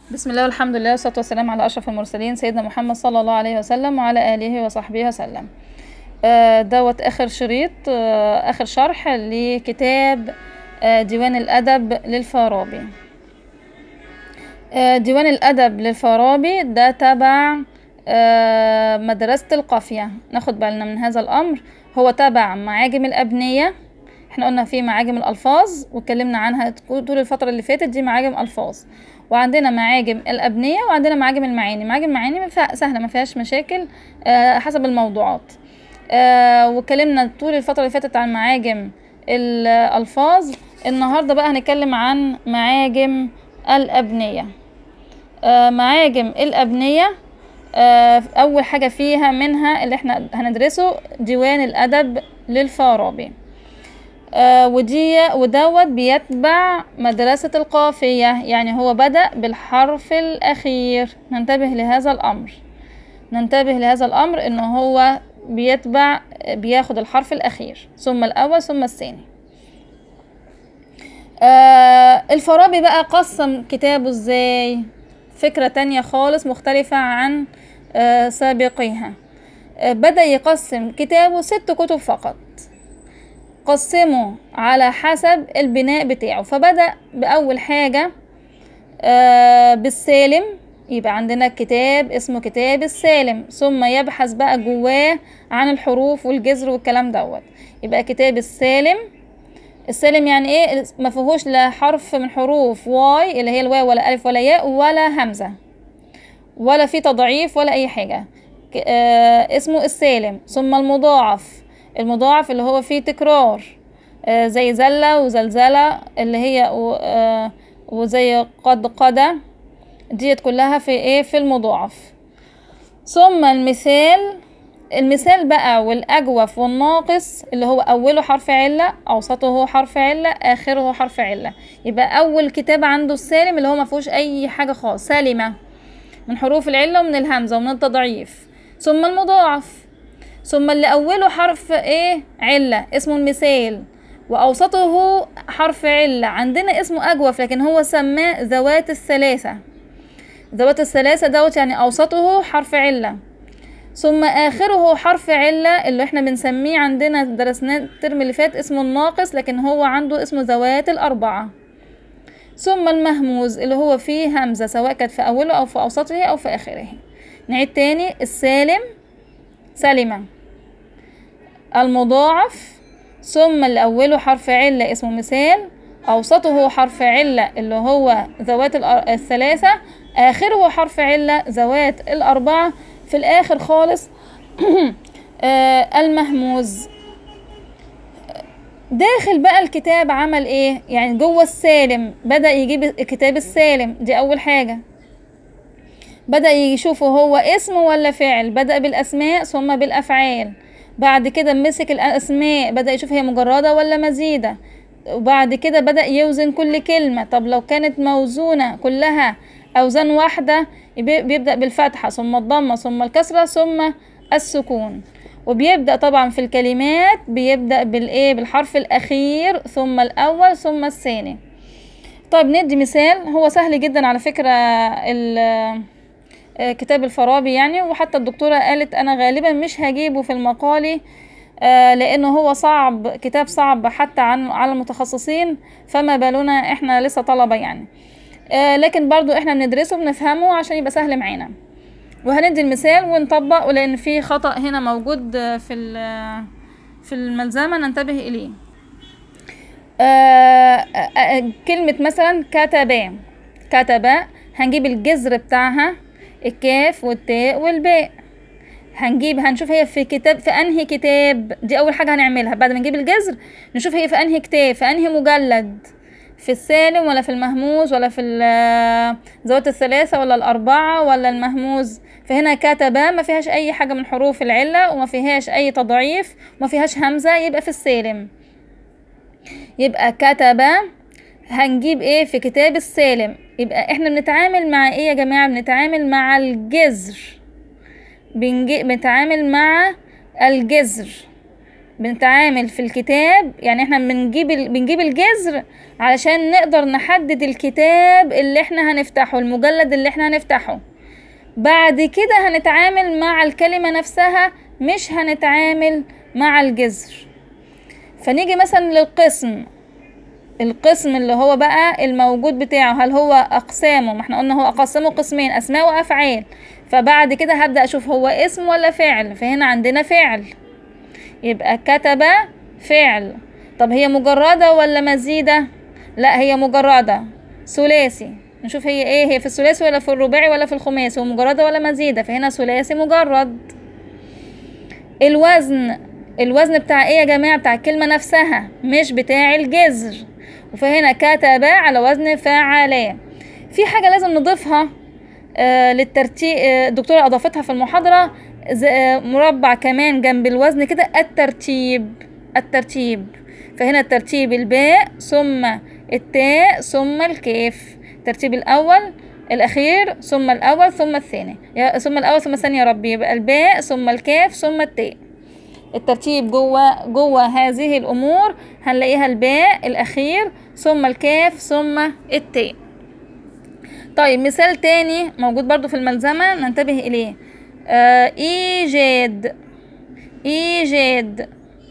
بسم الله والحمد لله والصلاة والسلام على أشرف المرسلين سيدنا محمد صلى الله عليه وسلم وعلى آله وصحبه وسلم آه، دوت آخر شريط آه، آخر شرح لكتاب آه، ديوان الأدب للفارابي آه، ديوان الأدب للفارابي ده تبع آه، مدرسة القافية ناخد بالنا من هذا الأمر هو تبع معاجم الأبنية احنا قلنا في معاجم الألفاظ واتكلمنا عنها طول الفترة اللي فاتت دي معاجم ألفاظ وعندنا معاجم الأبنية وعندنا معاجم المعاني معاجم المعاني ما فيها- سهلة ما فيهاش مشاكل آه، حسب الموضوعات آه، واتكلمنا طول الفترة اللي فاتت عن معاجم الألفاظ النهاردة بقى هنتكلم عن معاجم الأبنية آه، معاجم الأبنية آه، أول حاجة فيها منها اللي احنا هندرسه ديوان الأدب للفارابي آه، ودي ودوت بيتبع مدرسة القافية يعني هو بدأ بالحرف الأخير ننتبه لهذا الأمر ننتبه لهذا الأمر إن هو بيتبع بياخد الحرف الأخير ثم الأول ثم الثاني آه الفارابي بقى قسم كتابه ازاي فكرة تانية خالص مختلفة عن آه سابقيها آه بدأ يقسم كتابه ست كتب فقط قسمه على حسب البناء بتاعه فبدأ بأول حاجة آه بالسالم يبقى عندنا كتاب اسمه كتاب السالم ثم يبحث بقى جواه عن الحروف والجذر والكلام دوت يبقى كتاب السالم السالم يعني ايه ما فيهوش لا حرف من حروف واي اللي هي الواو ولا الف ولا ياء ولا همزه ولا في تضعيف ولا اي حاجه ك- آه اسمه السالم ثم المضاعف المضاعف اللي هو فيه تكرار آه زي زله وزلزله اللي هي و- آه وزي قد قد ديت كلها في ايه في المضاعف ثم المثال المثال بقى والأجوف والناقص اللي هو أوله حرف علة أوسطه حرف علة آخره حرف علة يبقى أول كتاب عنده السالم اللي هو ما فيهوش أي حاجة خالص سالمة من حروف العلة ومن الهمزة ومن التضعيف ثم المضاعف ثم اللي أوله حرف إيه علة اسمه المثال وأوسطه حرف علة عندنا اسمه أجوف لكن هو سماه ذوات الثلاثة ذوات الثلاثة دوت يعني أوسطه حرف علة ثم آخره حرف علة اللي احنا بنسميه عندنا درسناه الترم اللي فات اسمه الناقص لكن هو عنده اسمه ذوات الأربعة ثم المهموز اللي هو فيه همزة سواء كانت في أوله أو في أوسطه أو في آخره نعيد تاني السالم سلمة المضاعف ثم اللي أوله حرف علة اسمه مثال أوسطه حرف علة اللي هو ذوات الأر- الثلاثة آخره حرف علة ذوات الأربعة في الآخر خالص آه، المهموز داخل بقى الكتاب عمل ايه يعني جوه السالم بدأ يجيب كتاب السالم دي أول حاجة بدأ يشوفه هو اسم ولا فعل بدأ بالأسماء ثم بالأفعال بعد كده مسك الأسماء بدأ يشوف هي مجردة ولا مزيدة وبعد كده بدأ يوزن كل كلمة طب لو كانت موزونة كلها أوزان واحدة يبي- بيبدأ بالفتحة ثم الضمة ثم الكسرة ثم السكون وبيبدأ طبعا في الكلمات بيبدأ بالإيه بالحرف الأخير ثم الأول ثم الثاني طيب ندي مثال هو سهل جدا على فكرة ال- آه، كتاب الفارابي يعني وحتى الدكتورة قالت أنا غالبا مش هجيبه في المقالي آه، لأنه هو صعب كتاب صعب حتى عن على المتخصصين فما بالنا احنا لسه طلبة يعني آه، لكن برضو احنا بندرسه بنفهمه عشان يبقى سهل معانا وهندي المثال ونطبق ولأن في خطأ هنا موجود آه، في ال- في الملزمة ننتبه إليه آه، آه، آه، كلمة مثلا كتبا كتبا هنجيب الجذر بتاعها الكاف والتاء والباء هنجيب هنشوف هي في كتاب في انهي كتاب دي اول حاجه هنعملها بعد ما نجيب الجذر نشوف هي في انهي كتاب في انهي مجلد في السالم ولا في المهموز ولا في ال- ذوات الثلاثة ولا الأربعة ولا المهموز فهنا كتبة ما فيهاش أي حاجة من حروف العلة وما فيهاش أي تضعيف وما فيهاش همزة يبقى في السالم يبقى كتب هنجيب ايه في كتاب السالم يبقى احنا بنتعامل مع ايه يا جماعة بنتعامل مع الجذر بنجي بنتعامل مع الجذر بنتعامل في الكتاب يعني احنا بنجيب ال- بنجيب الجذر علشان نقدر نحدد الكتاب اللي احنا هنفتحه المجلد اللي احنا هنفتحه بعد كده هنتعامل مع الكلمة نفسها مش هنتعامل مع الجذر فنيجي مثلا للقسم القسم اللي هو بقى الموجود بتاعه هل هو أقسامه ما احنا قلنا هو أقسمه قسمين أسماء وأفعال فبعد كده هبدأ أشوف هو اسم ولا فعل فهنا عندنا فعل يبقى كتب فعل طب هي مجردة ولا مزيدة لا هي مجردة ثلاثي نشوف هي ايه هي في الثلاثي ولا في الرباعي ولا في الخماسي ومجردة ولا مزيدة فهنا ثلاثي مجرد الوزن الوزن بتاع ايه يا جماعة بتاع الكلمة نفسها مش بتاع الجذر فهنا كتب على وزن فعلا في حاجة لازم نضيفها آه للترتيب آه الدكتورة أضافتها في المحاضرة ز- آه مربع كمان جنب الوزن كده الترتيب الترتيب فهنا الترتيب الباء ثم التاء ثم الكاف الترتيب الأول الأخير ثم الأول ثم الثاني يا- ثم الأول ثم الثاني يا ربي يبقى الباء ثم الكاف ثم التاء الترتيب جوه جوه هذه الامور هنلاقيها الباء الاخير ثم الكاف ثم التاء طيب مثال تاني موجود برضو في الملزمة ننتبه إليه آه إيجاد إيجاد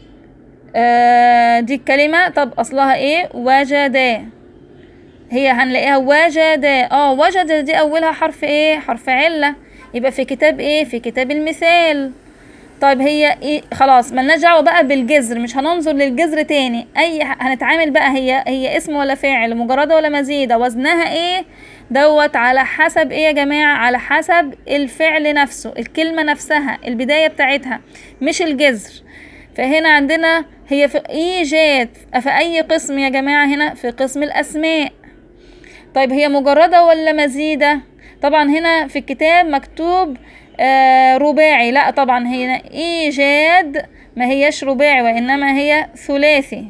آه دي الكلمة طب أصلها إيه وجدا هي هنلاقيها وجدا اه وجد دي أولها حرف إيه حرف علة يبقى في كتاب إيه في كتاب المثال طيب هي إيه خلاص ملناش دعوه بقى بالجذر مش هننظر للجذر تاني اي ح- هنتعامل بقى هي هي اسم ولا فاعل مجرده ولا مزيده وزنها ايه دوت على حسب ايه يا جماعه على حسب الفعل نفسه الكلمه نفسها البدايه بتاعتها مش الجذر فهنا عندنا هي في ايجاد في اي قسم يا جماعه هنا في قسم الاسماء طيب هي مجردة ولا مزيدة طبعا هنا في الكتاب مكتوب آه رباعي لا طبعا هنا إيجاد ما هيش رباعي وإنما هي ثلاثي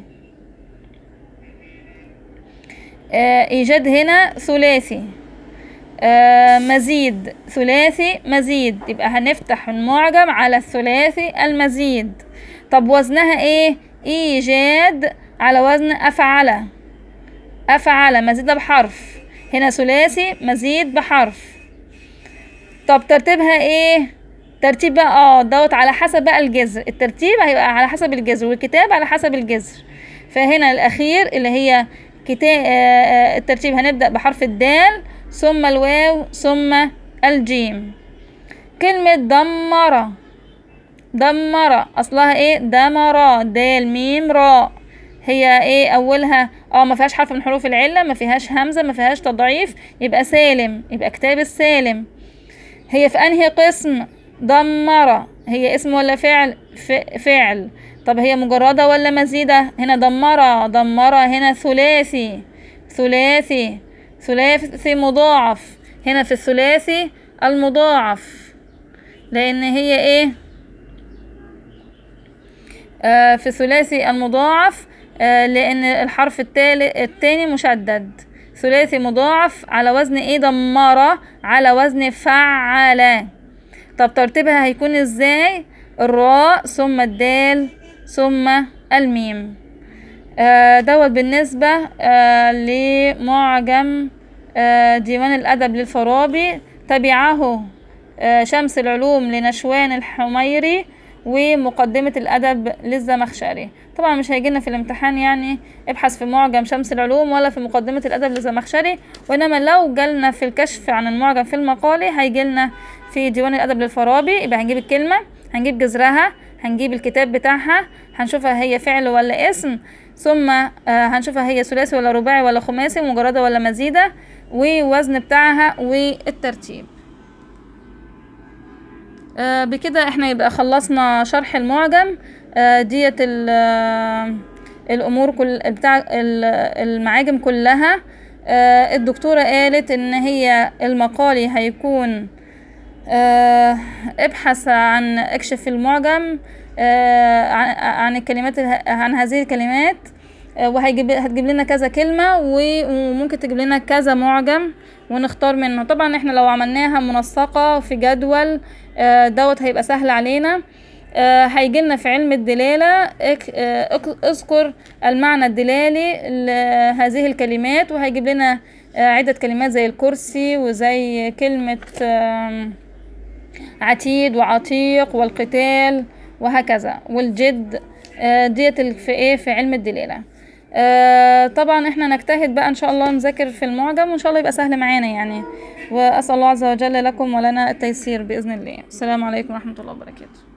آه إيجاد هنا ثلاثي آه مزيد ثلاثي مزيد يبقى هنفتح المعجم على الثلاثي المزيد طب وزنها ايه ايجاد على وزن افعل افعل مزيد بحرف هنا ثلاثي مزيد بحرف طب ترتيبها ايه ترتيب بقى اه دوت على حسب بقى الجذر الترتيب هيبقى على حسب الجذر والكتاب على حسب الجذر فهنا الاخير اللي هي كتاب الترتيب هنبدأ بحرف الدال ثم الواو ثم الجيم كلمة دمر دمر اصلها ايه دمر دال ميم راء هي ايه اولها اه ما فيهاش حرف من حروف العله ما فيهاش همزه ما فيهاش تضعيف يبقى سالم يبقى كتاب السالم هي في انهي قسم دمر هي اسم ولا فعل ف- فعل طب هي مجرده ولا مزيده هنا دمر دمر هنا ثلاثي ثلاثي ثلاثي مضاعف هنا في الثلاثي المضاعف لان هي ايه آه في الثلاثي المضاعف آه لان الحرف التالي التاني مشدد ثلاثي مضاعف على وزن ايه دمارة على وزن فعل طب ترتيبها هيكون ازاي الراء ثم الدال ثم الميم آه دوت بالنسبة آه لمعجم آه ديوان الأدب للفارابي تبعه آه شمس العلوم لنشوان الحميري ومقدمة الأدب للزمخشري طبعا مش هيجيلنا في الامتحان يعني ابحث في معجم شمس العلوم ولا في مقدمة الأدب للزمخشري وإنما لو جالنا في الكشف عن المعجم في المقالي هيجيلنا في ديوان الأدب للفارابي يبقى هنجيب الكلمة هنجيب جذرها هنجيب الكتاب بتاعها هنشوفها هي فعل ولا اسم ثم آه هنشوفها هي ثلاثي ولا رباعي ولا خماسي مجردة ولا مزيدة ووزن بتاعها والترتيب آه بكده احنا يبقى خلصنا شرح المعجم آه ديت الامور كل بتاع المعاجم كلها آه الدكتورة قالت ان هي المقالي هيكون آه ابحث عن اكشف المعجم آه عن, عن الكلمات عن هذه الكلمات آه وهيجيب هتجيب لنا كذا كلمة وممكن تجيب لنا كذا معجم ونختار منه طبعا احنا لو عملناها منسقة في جدول دوت هيبقى سهل علينا آه هيجي لنا في علم الدلالة اك- آه، اك- اذكر المعنى الدلالي لهذه الكلمات وهيجيب لنا آه، عدة كلمات زي الكرسي وزي كلمة آم، عتيد وعتيق والقتال وهكذا والجد آه، ديت ال- في ايه في علم الدلالة آه، طبعا احنا نجتهد بقى ان شاء الله نذاكر في المعجم وان شاء الله يبقى سهل معانا يعني واسال الله عز وجل لكم ولنا التيسير باذن الله السلام عليكم ورحمه الله وبركاته